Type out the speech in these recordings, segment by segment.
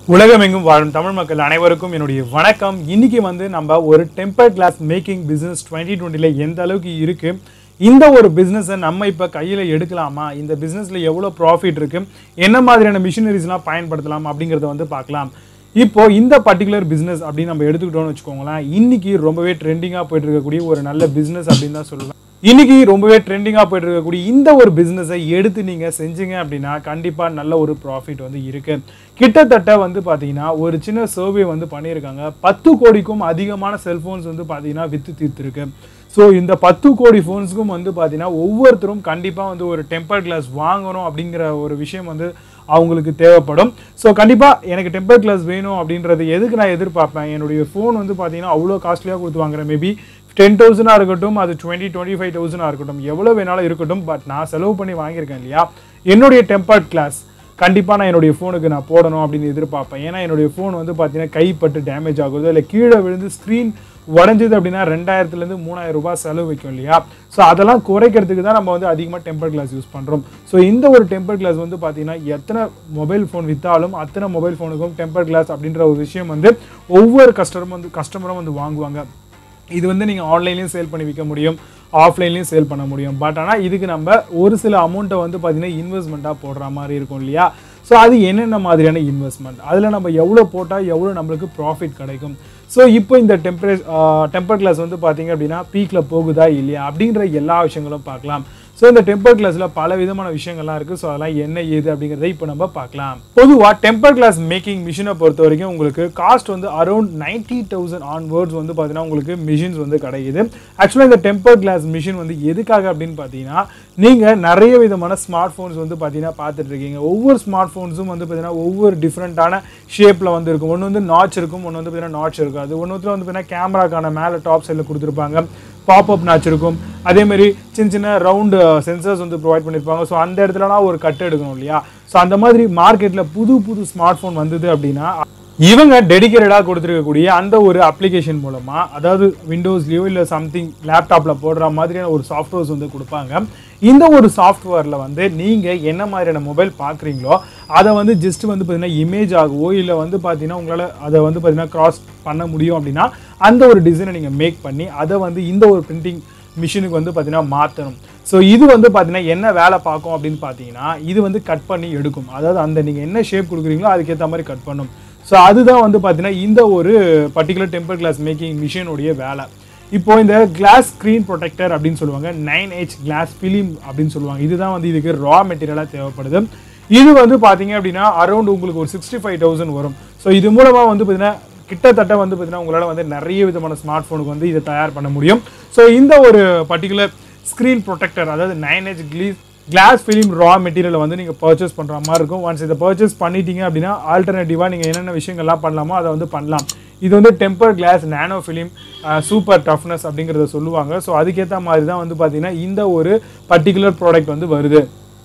உலகமெங்கும் வாழும் தமிழ் மக்கள் அனைவருக்கும் என்னுடைய வணக்கம் இன்னைக்கு வந்து நம்ம ஒரு temper glass making business twenty டுவெண்ட்டில எந்த அளவுக்கு இருக்கு இந்த ஒரு பிஸ்னஸை நம்ம இப்போ கையில் எடுக்கலாமா இந்த பிஸ்னஸில் எவ்வளோ ப்ராஃபிட் இருக்கு என்ன மாதிரியான மிஷினரிஸ்லாம் பயன்படுத்தலாம் அப்படிங்கிறத வந்து பார்க்கலாம் இப்போ இந்த பர்டிகுலர் பிஸ்னஸ் அப்படின்னு நம்ம எடுத்துக்கிட்டோம்னு வச்சுக்கோங்களேன் இன்னைக்கு ரொம்பவே ட்ரெண்டிங்காக போயிட்டு இருக்கக்கூடிய ஒரு நல்ல பிஸ்னஸ் அப்படின்னு தான் சொல்லுவேன் இன்னைக்கு ரொம்பவே ட்ரெண்டிங்காக போயிட்டு இருக்கக்கூடிய இந்த ஒரு பிஸ்னஸை எடுத்து நீங்கள் செஞ்சீங்க அப்படின்னா கண்டிப்பாக நல்ல ஒரு ப்ராஃபிட் வந்து இருக்கு கிட்டத்தட்ட வந்து பார்த்தீங்கன்னா ஒரு சின்ன சர்வே வந்து பண்ணியிருக்காங்க பத்து கோடிக்கும் அதிகமான செல்ஃபோன்ஸ் வந்து பார்த்தீங்கன்னா வித்து தீர்த்துருக்கு ஸோ இந்த பத்து கோடி ஃபோன்ஸுக்கும் வந்து பார்த்தீங்கன்னா ஒவ்வொருத்தரும் கண்டிப்பாக வந்து ஒரு டெம்பர் கிளாஸ் வாங்கணும் அப்படிங்கிற ஒரு விஷயம் வந்து அவங்களுக்கு தேவைப்படும் ஸோ கண்டிப்பாக எனக்கு டெம்பர் கிளாஸ் வேணும் அப்படின்றது எதுக்கு நான் எதிர்பார்ப்பேன் என்னுடைய ஃபோன் வந்து பார்த்தீங்கன்னா அவ்வளோ காஸ்ட்லியாக கொடுத்து வாங்குறேன் மேபி டென் தௌசண்டாக இருக்கட்டும் அது டுவெண்ட்டி டுவெண்ட்டி ஃபைவ் தௌசண்டாக இருக்கட்டும் எவ்வளோ வேணாலும் இருக்கட்டும் பட் நான் செலவு பண்ணி வாங்கியிருக்கேன் இல்லையா என்னுடைய டெம்பர்ட் கிளாஸ் கண்டிப்பாக நான் என்னுடைய ஃபோனுக்கு நான் போடணும் அப்படின்னு எதிர்பார்ப்பேன் ஏன்னா என்னுடைய ஃபோன் வந்து பார்த்தீங்கன்னா கைப்பட்டு டேமேஜ் ஆகுது இல்லை கீழே விழுந்து ஸ்க்ரீன் உடஞ்சது அப்படின்னா ரெண்டாயிரத்துலேருந்து மூணாயிரம் ரூபாய் செலவு வைக்கும் இல்லையா ஸோ அதெல்லாம் குறைக்கிறதுக்கு தான் நம்ம வந்து அதிகமாக டெம்பர் கிளாஸ் யூஸ் பண்ணுறோம் ஸோ இந்த ஒரு டெம்பர் கிளாஸ் வந்து பார்த்தீங்கன்னா எத்தனை மொபைல் ஃபோன் விற்றாலும் அத்தனை மொபைல் ஃபோனுக்கும் டெம்பர் கிளாஸ் அப்படின்ற ஒரு விஷயம் வந்து ஒவ்வொரு கஸ்டமரும் வந்து கஸ்டமரும் வந்து வாங்குவாங்க இது வந்து நீங்கள் ஆன்லைன்லேயும் சேல் பண்ணி விற்க முடியும் ஆஃப்லைன்லேயும் சேல் பண்ண முடியும் பட் ஆனால் இதுக்கு நம்ம ஒரு சில அமௌண்ட்டை வந்து பார்த்தீங்கன்னா இன்வெஸ்ட்மெண்ட்டாக போடுற மாதிரி இருக்கும் இல்லையா ஸோ அது என்னென்ன மாதிரியான இன்வெஸ்ட்மெண்ட் அதில் நம்ம எவ்வளோ போட்டால் எவ்வளோ நம்மளுக்கு ப்ராஃபிட் கிடைக்கும் ஸோ இப்போ இந்த டெம்பரே டெம்பர் கிளாஸ் வந்து பார்த்தீங்க அப்படின்னா பீக்கில் போகுதா இல்லையா அப்படிங்கிற எல்லா விஷயங்களும் பார்க்கலாம் ஸோ இந்த டெம்பர் கிளாஸில் பல விதமான விஷயங்கள்லாம் இருக்குது ஸோ அதெல்லாம் என்ன ஏது அப்படிங்கிறத இப்போ நம்ம பார்க்கலாம் பொதுவாக டெம்பர் கிளாஸ் மேக்கிங் மிஷினை பொறுத்த வரைக்கும் உங்களுக்கு காஸ்ட் வந்து around ninety thousand onwards வந்து பார்த்தீங்கன்னா உங்களுக்கு மிஷின்ஸ் வந்து கிடைக்குது ஆக்சுவலாக இந்த டெம்பர் கிளாஸ் மிஷின் வந்து எதுக்காக அப்படின்னு பார்த்தீங்கன்னா நீங்கள் நிறைய விதமான ஸ்மார்ட் ஃபோன்ஸ் வந்து பார்த்தீங்கன்னா பார்த்துட்டு இருக்கீங்க ஒவ்வொரு ஸ்மார்ட் ஃபோன்ஸும் வந்து பார்த்தீங்கன்னா ஒவ்வொரு டிஃப்ரெண்ட்டான ஷேப்பில் வந்து இருக்கும் ஒன்று வந்து நாச் இருக்கும் ஒன்று வந்து பார்த்தீங்கன்னா நாச் இருக்காது ஒன்று வந்து பார்த்தீங்கன்னா கேமராக்கான மேலே டாப் சைடில் கொடுத்துருப்பாங்க பாப்அப் நாச் இருக்கும் அதே மாதிரி சின்ன சின்ன ரவுண்டு சென்சர்ஸ் வந்து ப்ரொவைட் பண்ணியிருப்பாங்க ஸோ அந்த இடத்துலலாம் ஒரு கட் எடுக்கணும் இல்லையா ஸோ அந்த மாதிரி மார்க்கெட்டில் புது புது ஸ்மார்ட் ஃபோன் வந்தது அப்படின்னா இவங்க டெடிக்கேட்டடாக கொடுத்துருக்கக்கூடிய அந்த ஒரு அப்ளிகேஷன் மூலமாக அதாவது விண்டோஸ்லேயோ இல்லை சம்திங் லேப்டாப்பில் போடுற மாதிரியான ஒரு சாஃப்ட்வேர்ஸ் வந்து கொடுப்பாங்க இந்த ஒரு சாஃப்ட்வேரில் வந்து நீங்கள் என்ன மாதிரியான மொபைல் பார்க்குறீங்களோ அதை வந்து ஜஸ்ட் வந்து பார்த்தீங்கன்னா இமேஜ் ஆகவோ இல்லை வந்து பார்த்தீங்கன்னா உங்களால் அதை வந்து பார்த்தீங்கன்னா கிராஸ் பண்ண முடியும் அப்படின்னா அந்த ஒரு டிசைனை நீங்கள் மேக் பண்ணி அதை வந்து இந்த ஒரு பிரிண்டிங் மிஷினுக்கு வந்து பார்த்தீங்கன்னா மாற்றணும் ஸோ இது வந்து பார்த்தீங்கன்னா என்ன வேலை பார்க்கும் அப்படின்னு பார்த்தீங்கன்னா இது வந்து கட் பண்ணி எடுக்கும் அதாவது அந்த நீங்கள் என்ன ஷேப் கொடுக்குறீங்களோ அதுக்கேற்ற மாதிரி கட் பண்ணும் ஸோ அதுதான் வந்து பார்த்தீங்கன்னா இந்த ஒரு பர்டிகுலர் டெம்பர் கிளாஸ் மேக்கிங் மிஷினுடைய வேலை இப்போ இந்த கிளாஸ் ஸ்க்ரீன் ப்ரொடெக்டர் அப்படின்னு சொல்லுவாங்க நைன் ஹெச் கிளாஸ் ஃபிலிம் அப்படின்னு சொல்லுவாங்க இதுதான் வந்து இதுக்கு ரா மெட்டீரியலாக தேவைப்படுது இது வந்து பார்த்தீங்க அப்படின்னா அரௌண்ட் உங்களுக்கு ஒரு சிக்ஸ்டி ஃபைவ் தௌசண்ட் வரும் ஸோ இது மூலமாக வந்து பார்த்தீங்கன்னா கிட்டத்தட்ட வந்து பார்த்தீங்கன்னா உங்களால் வந்து நிறைய விதமான ஸ்மார்ட் ஃபோனுக்கு வந்து இதை தயார் பண்ண முடியும் ஸோ இந்த ஒரு பர்டிகுலர் ஸ்க்ரீன் ப்ரொடெக்டர் அதாவது நைன் ஹெச் கிளீஸ் கிளாஸ் ஃபிலிம் ரா மெட்டீரியலை வந்து நீங்கள் பர்ச்சேஸ் பண்ணுற மாதிரி இருக்கும் ஒன்ஸ் இதை பர்ச்சேஸ் பண்ணிட்டீங்க அப்படின்னா ஆல்டர்னேட்டிவாக நீங்கள் என்னென்ன விஷயங்கள்லாம் பண்ணலாமோ அதை வந்து பண்ணலாம் இது வந்து temper glass nano film super toughness அப்படிங்கிறத சொல்லுவாங்க ஸோ அதுக்கேற்ற மாதிரி தான் வந்து பார்த்தீங்கன்னா இந்த ஒரு பர்டிகுலர் ப்ராடக்ட் வந்து வருது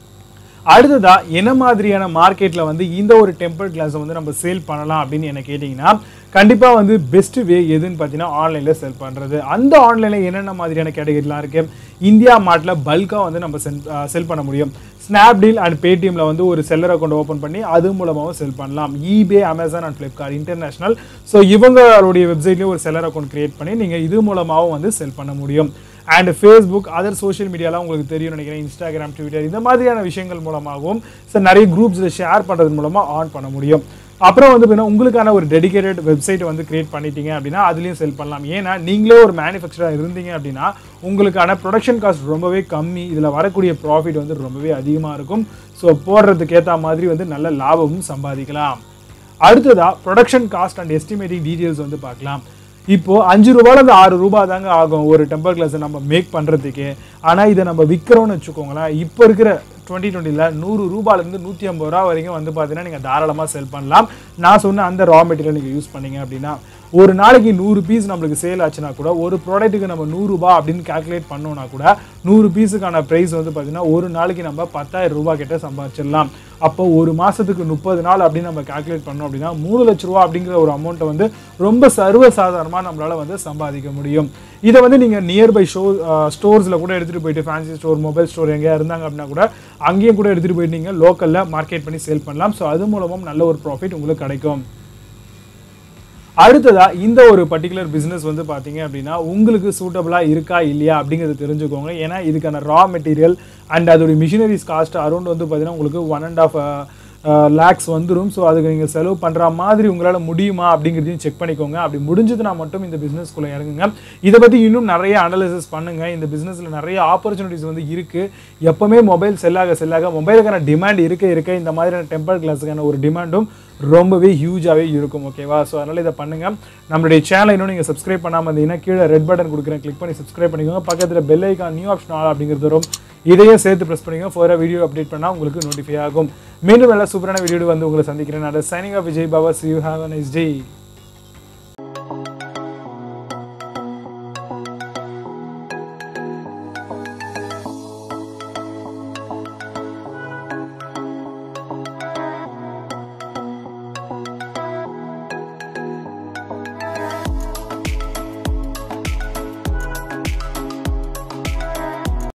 அடுத்ததா என்ன மாதிரியான மார்க்கெட்டில் வந்து இந்த ஒரு டெம்பர் கிளாஸை வந்து நம்ம சேல் பண்ணலாம் அப்படின்னு என்ன கேட்டிங்கன்னா கண்டிப்பாக வந்து பெஸ்ட் வே எதுன்னு பார்த்தீங்கன்னா ஆன்லைனில் செல் பண்ணுறது அந்த ஆன்லைனில் என்னென்ன மாதிரியான கேட்டகரிலாம் இருக்குது இந்தியா மார்ட்டில் பல்காக வந்து நம்ம செல் செல் பண்ண முடியும் ஸ்னாப்டீல் அண்ட் பேடிஎம்ல வந்து ஒரு செல்லர் அக்கௌண்ட் ஓப்பன் பண்ணி அது மூலமாகவும் செல் பண்ணலாம் eBay Amazon and Flipkart international so இவங்களுடைய வெப்சைட்லேயே ஒரு செல்லர் அக்கௌண்ட் கிரியேட் பண்ணி நீங்கள் இது மூலமாகவும் வந்து செல் பண்ண முடியும் அண்ட் ஃபேஸ்புக் அதர் சோஷியல் மீடியாலாம் உங்களுக்கு தெரியும் நினைக்கிறேன் இன்ஸ்டாகிராம் ட்விட்டர் இந்த மாதிரியான விஷயங்கள் மூலமாகவும் சார் நிறைய குரூப்ஸில் ஷேர் பண்ணுறது மூலமாக ஆன் பண்ண முடியும் அப்புறம் வந்து பார்த்தீங்கன்னா உங்களுக்கான ஒரு டெடிகேட்டட் வெப்சைட் வந்து கிரியேட் பண்ணிட்டீங்க அப்படின்னா அதுலேயும் செல் பண்ணலாம் ஏன்னா நீங்களே ஒரு மேனுஃபேக்சராக இருந்தீங்க அப்படின்னா உங்களுக்கான ப்ரொடக்ஷன் காஸ்ட் ரொம்பவே கம்மி இதில் வரக்கூடிய ப்ராஃபிட் வந்து ரொம்பவே அதிகமாக இருக்கும் ஸோ போடுறதுக்கு ஏற்ற மாதிரி வந்து நல்ல லாபமும் சம்பாதிக்கலாம் அடுத்ததாக production cost and estimating details வந்து பார்க்கலாம் இப்போ அஞ்சு ரூபாயிலேருந்து ஆறு ரூபாய் தாங்க ஆகும் ஒரு டெம்பர் கிளாஸை நம்ம மேக் பண்ணுறதுக்கு ஆனால் இதை நம்ம விற்கிறோம்னு வச்சுக்கோங்களேன் இப்போ இருக்கிற டுவெண்ட்டி டுவெண்ட்டியில் நூறு ரூபாயிலேருந்து நூற்றி ஐம்பது ரூபா வரைக்கும் வந்து பார்த்தீங்கன்னா நீங்கள் தாராளமாக செல் பண்ணலாம் நான் சொன்ன அந்த ரா மெட்டீரியல் நீங்கள் யூஸ் பண்ணீங்க அப்படின்னா ஒரு நாளைக்கு நூறு பீஸ் நம்மளுக்கு சேல் ஆச்சுன்னா கூட ஒரு ப்ராடக்ட்டுக்கு நம்ம நூறுரூபா அப்படின்னு கால்குலேட் பண்ணோம்னா கூட நூறு பீஸுக்கான ப்ரைஸ் வந்து பார்த்தீங்கன்னா ஒரு நாளைக்கு நம்ம பத்தாயிரம் ரூபாய் கிட்ட சம்பாதிச்சிடலாம் அப்போ ஒரு மாதத்துக்கு முப்பது நாள் அப்படின்னு நம்ம கால்குலேட் பண்ணோம் அப்படின்னா மூணு லட்ச ரூபா அப்படிங்கிற ஒரு அமௌண்ட்டை வந்து ரொம்ப சர்வசாதாரணமாக நம்மளால் வந்து சம்பாதிக்க முடியும் இதை வந்து நீங்கள் நியர்பை ஷோ ஸ்டோர்ஸில் கூட எடுத்துகிட்டு போயிட்டு ஃபேன்சி ஸ்டோர் மொபைல் ஸ்டோர் எங்கேயா இருந்தாங்க அப்படின்னா கூட அங்கேயும் கூட எடுத்துகிட்டு போயிட்டு நீங்கள் லோக்கலில் மார்க்கெட் பண்ணி சேல் பண்ணலாம் ஸோ அது மூலமும் நல்ல ஒரு ப்ராஃபிட் உங்களுக்கு கிடைக்கும் அடுத்ததா இந்த ஒரு பர்டிகுலர் பிஸ்னஸ் வந்து பார்த்தீங்க அப்படின்னா உங்களுக்கு சூட்டபிளாக இருக்கா இல்லையா அப்படிங்கிறத தெரிஞ்சுக்கோங்க ஏன்னா இதுக்கான ரா மெட்டீரியல் அண்ட் அதோடைய மிஷினரிஸ் காஸ்ட் அரௌண்ட் வந்து பார்த்தீங்கன்னா உங்களுக்கு ஒன் அண்ட் ஆஃப் லேக்ஸ் வந்துடும் ஸோ அதுக்கு நீங்கள் செலவு பண்ணுற மாதிரி உங்களால் முடியுமா அப்படிங்கிறதையும் செக் பண்ணிக்கோங்க அப்படி முடிஞ்சதுன்னா மட்டும் இந்த பிஸ்னஸ்க்குள்ளே இறங்குங்க இதை பற்றி இன்னும் நிறைய அனாலிசிஸ் பண்ணுங்கள் இந்த பிஸ்னஸில் நிறைய ஆப்பர்ச்சுனிட்டிஸ் வந்து இருக்குது எப்போவுமே மொபைல் செல்லாக செல்லாக மொபைலுக்கான டிமாண்ட் இருக்க இருக்க இந்த மாதிரியான டெம்பர் கிளாஸுக்கான ஒரு டிமாண்டும் ரொம்பவே ஹியூஜாகவே இருக்கும் ஓகேவா ஸோ அதனால் இதை பண்ணுங்கள் நம்மளுடைய சேனலை இன்னும் நீங்கள் சப்ஸ்கிரைப் பண்ணாமல் இருந்தீங்கன்னா கீழே ரெட் பட்டன் கொடுக்குறேன் கிளிக் பண்ணி சப்ஸ்கிரைப் பண்ணிக்கோங்க பக்கத்தில் bell icon new option all அப்படிங்கிறது வரும் இதையும் சேர்த்து ப்ரெஸ் பண்ணிக்கோங்க ஃபோராக வீடியோ அப்டேட் பண்ணால் உங்களுக்கு நோட்டிஃபை ஆகும் மீண்டும் நல்ல சூப்பரான வீடியோ வந்து உங்களை சந்திக்கிறேன் நான் signing off Vijay Baba see you have a nice day